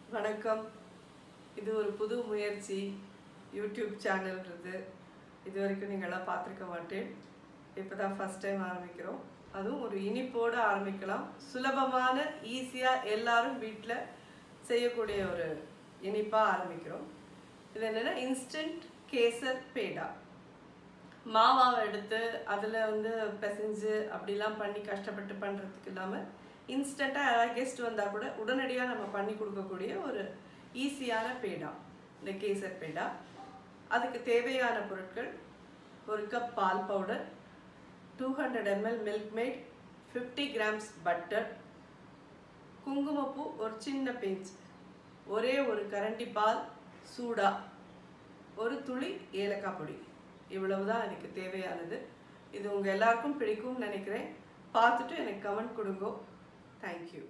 வணக்கம் இது ஒரு புது முயற்சி யூடியூப் சேனல்ன்றது இது வரைக்கும் நீங்களாம் பார்த்துருக்க மாட்டேன் இப்போ தான் ஃபஸ்ட் டைம் ஆரம்பிக்கிறோம் அதுவும் ஒரு இனிப்போடு ஆரம்பிக்கலாம் சுலபமான ஈஸியாக எல்லாரும் வீட்டில் செய்யக்கூடிய ஒரு இனிப்பாக ஆரம்பிக்கிறோம் இது என்னென்னா இன்ஸ்டன்ட் கேசர் பேடா மாவாவை எடுத்து அதில் வந்து பிசைஞ்சு அப்படிலாம் பண்ணி கஷ்டப்பட்டு பண்ணுறதுக்கு இல்லாமல் இன்ஸ்டண்ட்டாக யாராவது கெஸ்ட் வந்தால் கூட உடனடியாக நம்ம பண்ணி கொடுக்கக்கூடிய ஒரு ஈஸியான பேடா இந்த கேசர் பேடா அதுக்கு தேவையான பொருட்கள் ஒரு கப் பால் powder two hundred ML Milkmaid fifty grams butter குங்குமப்பூ ஒரு சின்ன பிஞ்ச் ஒரே ஒரு கரண்டி பால் சூடா ஒரு துளி ஏலக்காய் பொடி இவ்வளவு தான் எனக்கு தேவையானது இது உங்கள் எல்லாருக்கும் பிடிக்கும்னு நினைக்கிறேன் பார்த்துட்டு எனக்கு கமெண்ட் கொடுங்க தேங்க்யூ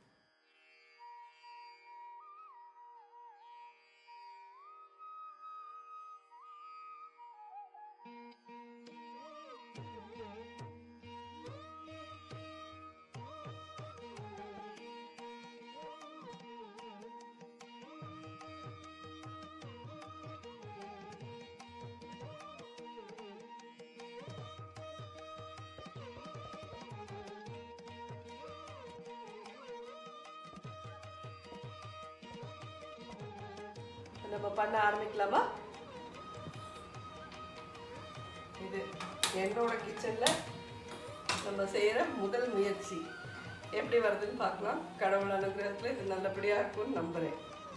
நம்ம பண்ண ஆரம்பிக்கலாமா இது என்னோட கிச்சனில் நம்ம செய்கிற முதல் முயற்சி எப்படி வருதுன்னு பார்க்கலாம் கடவுள் அனுகிரகத்தில் இது நல்லபடியாக இருக்கும்னு நம்புகிறேன்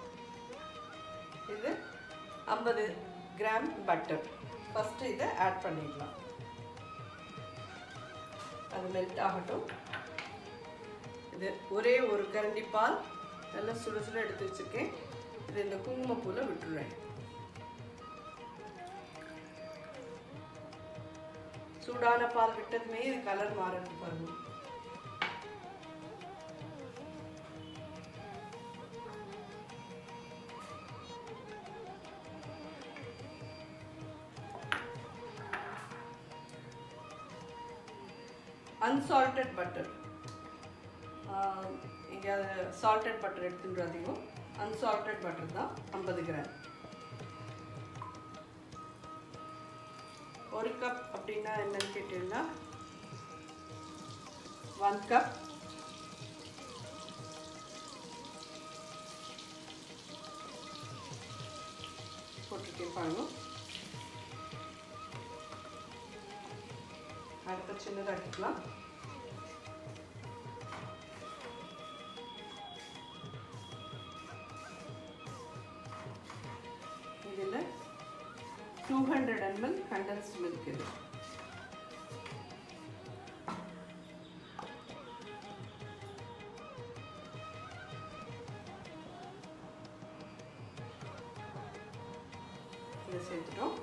இது ஐம்பது கிராம் பட்டர் ஃபஸ்ட்டு இதை ஆட் பண்ணிடலாம் அது மெல்ட் ஆகட்டும் இது ஒரே ஒரு கரண்டி பால் நல்லா சுட சுட எடுத்து வச்சுருக்கேன் இது இந்த குங்குமப்பூவில் விட்டுருவேன் சூடான பால் விட்டதுமே இது கலர் மாறட்டு பாருங்க அன்சால்டட் பட்டர் எங்கேயாவது சால்டட் பட்டர் எடுத்துட்டு அதிகம் அன்சால்டட் பட்டர் தான் ஐம்பது கிராம் ஒரு கப் அப்படின்னா என்னன்னு கேட்டீங்கன்னா ஒன் கப் போட்டிருக்கேன் பாருங்க அடுத்த சின்னதாக்கிக்கலாம் இதில் two hundred ML condensed milk இது இதை சேர்த்துட்டோம்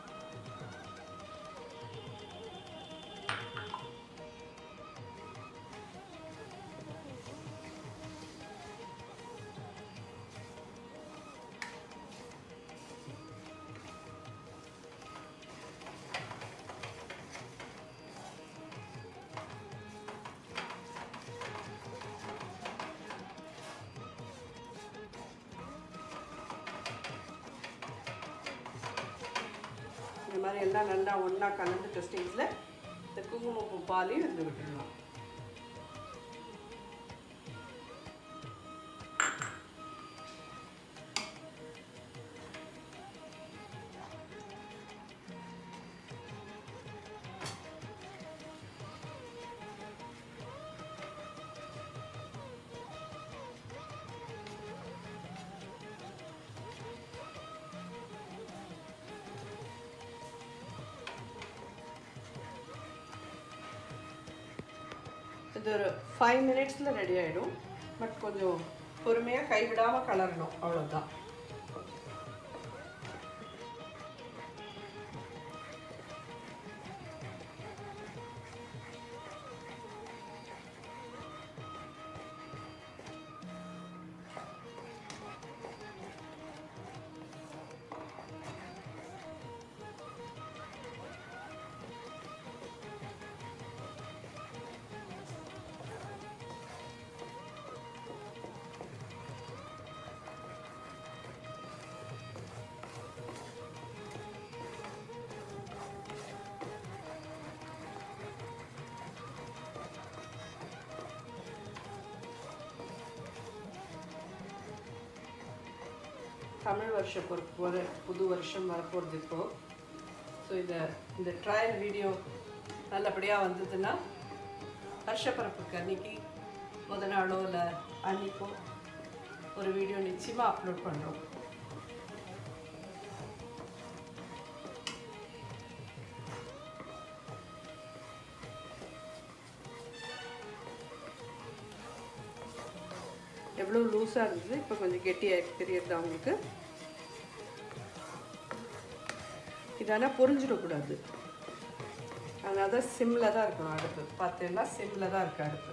இந்த மாதிரி எல்லாம் நல்லா ஒன்றா கலந்துட்ட ஸ்டேஜில் இந்த குங்குமப்பூ பாலையும் இருந்து விட்டுடலாம் இது ஒரு ஃபைவ் மினிட்ஸில் ரெடி ஆகிடும் பட் கொஞ்சம் பொறுமையாக கைவிடாமல் கலரணும் அவ்வளோதான் தமிழ் வருஷம் பொறுப்பு போகிற புது வருஷம் வரப்போகிறது இப்போது ஸோ இதை இந்த ட்ரையல் வீடியோ நல்லபடியாக வந்ததுன்னா வருஷப்பிறப்புக்கு அன்னைக்கு முத நாளோ இல்லை அன்னைக்கோ ஒரு வீடியோ நிச்சயமாக அப்லோட் பண்ணுறோம் எவ்வளோ லூஸாக இருந்தது இப்போ கொஞ்சம் கெட்டியாக தெரியுது அவங்களுக்கு இதனால் பொரிஞ்சிடக்கூடாது அதனால தான் சிம்மில் தான் இருக்கணும் அடுப்பு பார்த்தீங்கன்னா சிம்மில் தான் இருக்கு அடுப்பு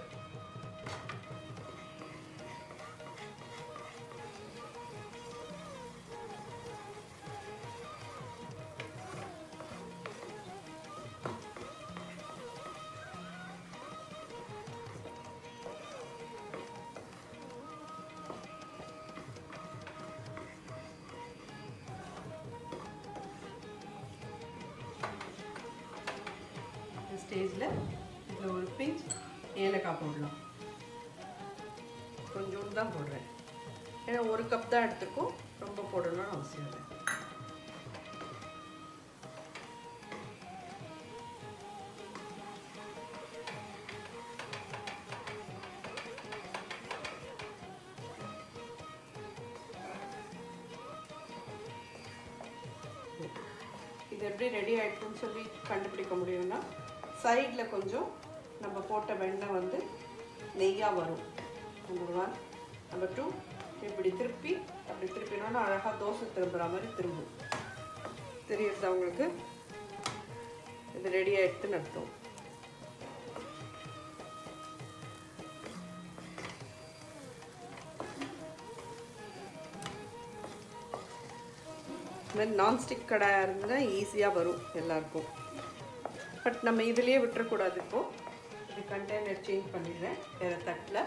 இந்த ஸ்டேஜில் இதில் ஒரு பிஞ்ச் ஏலக்காய் போடலாம் கொஞ்சோண்டு தான் போடுறேன் ஏன்னா ஒரு கப் தான் எடுத்துக்கும் ரொம்ப போடணும்னு அவசியம் இல்லை இது எப்படி ரெடி ஆகிடுச்சுன்னு சொல்லி கண்டுபிடிக்க முடியும்னா சைடில் கொஞ்சம் நம்ம போட்ட வெண்ணெய் வந்து நெய்யாக வரும் நம்பர் ஒன் நம்பர் டூ இப்படி திருப்பி அப்படி திருப்பினோன்னா அழகாக தோசை திரும்புகிற மாதிரி திரும்பும் தெரியுது அவங்களுக்கு இது ரெடி ஆகிடுதுன்னு அர்த்தம் இந்த மாதிரி நான்ஸ்டிக் கடாயாக இருந்தால் ஈஸியாக வரும் எல்லாருக்கும் பட் நம்ம இதுலேயே விட்டுறக்கூடாது இப்போது இது கண்டெய்னர் சேஞ்ச் பண்ணிடுறேன் வேறு தட்டில்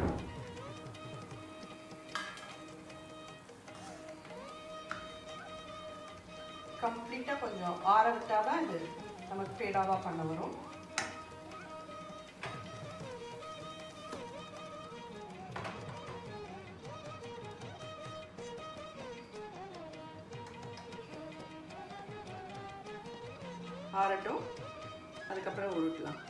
கம்ப்ளீட்டாக கொஞ்சம் ஆற விட்டால் தான் இது நமக்கு பேடாவாக பண்ண வரும் ஆறட்டும் அதுக்கப்புறம் உருட்டலாம்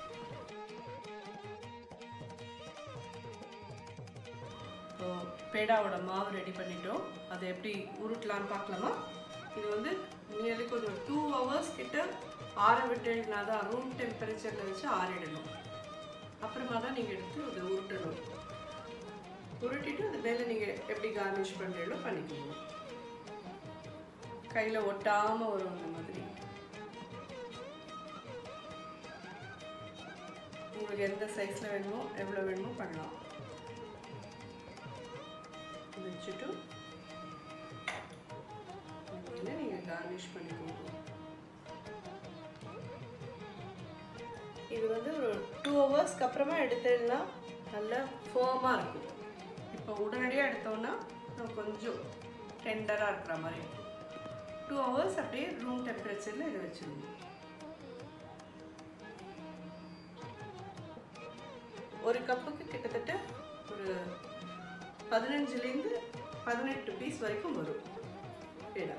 இப்போ பேடாவோட மாவு ரெடி பண்ணிட்டோம் அதை எப்படி உருட்டலான்னு பார்க்கலாமா இது வந்து நியர்லி கொஞ்சம் டூ ஹவர்ஸ் கிட்ட ஆற விட்டுனா தான் ரூம் டெம்பரேச்சரில் வச்சு ஆறிடணும் அப்புறமா தான் நீங்கள் எடுத்து அதை உருட்டணும் உருட்டிட்டு அது மேலே நீங்கள் எப்படி கார்னிஷ் பண்ணுறீங்களோ பண்ணிக்கணும் கையில் ஒட்டாமல் வரும் அந்த மாதிரி உங்களுக்கு எந்த சைஸில் வேணுமோ எவ்வளோ வேணுமோ பண்ணலாம் வச்சுட்டு இதில் நீங்கள் கார்னிஷ் பண்ணிக்கோங்க இது வந்து ஒரு டூ ஹவர்ஸ்க்கு அப்புறமா எடுத்தேன்னா நல்லா ஃபோமாக இருக்கும் இப்போ உடனடியாக எடுத்தோன்னா நம்ம கொஞ்சம் டெண்டராக இருக்கிற மாதிரி இருக்கும் டூ ஹவர்ஸ் அப்படியே ரூம் டெம்பரேச்சரில் இதை வச்சுருங்க ஒரு கப்புக்கு கிட்டத்தட்ட ஒரு பதினஞ்சுலேருந்து பதினெட்டு பீஸ் வரைக்கும் வரும் பேடா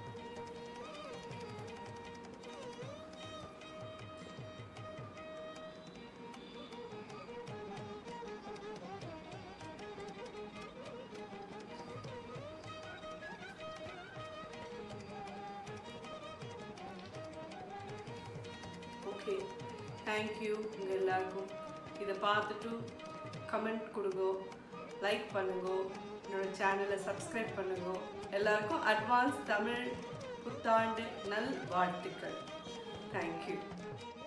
ஓகே தேங்க்யூ உங்கள் எல்லாருக்கும் இதை பார்த்துட்டு கமெண்ட் கொடுங்க லைக் பண்ணுங்க என்னோட சேனலை சப்ஸ்கிரைப் பண்ணுங்க எல்லாருக்கும் அட்வான்ஸ் தமிழ் புத்தாண்டு நல் வாழ்த்துக்கள் தேங்க்யூ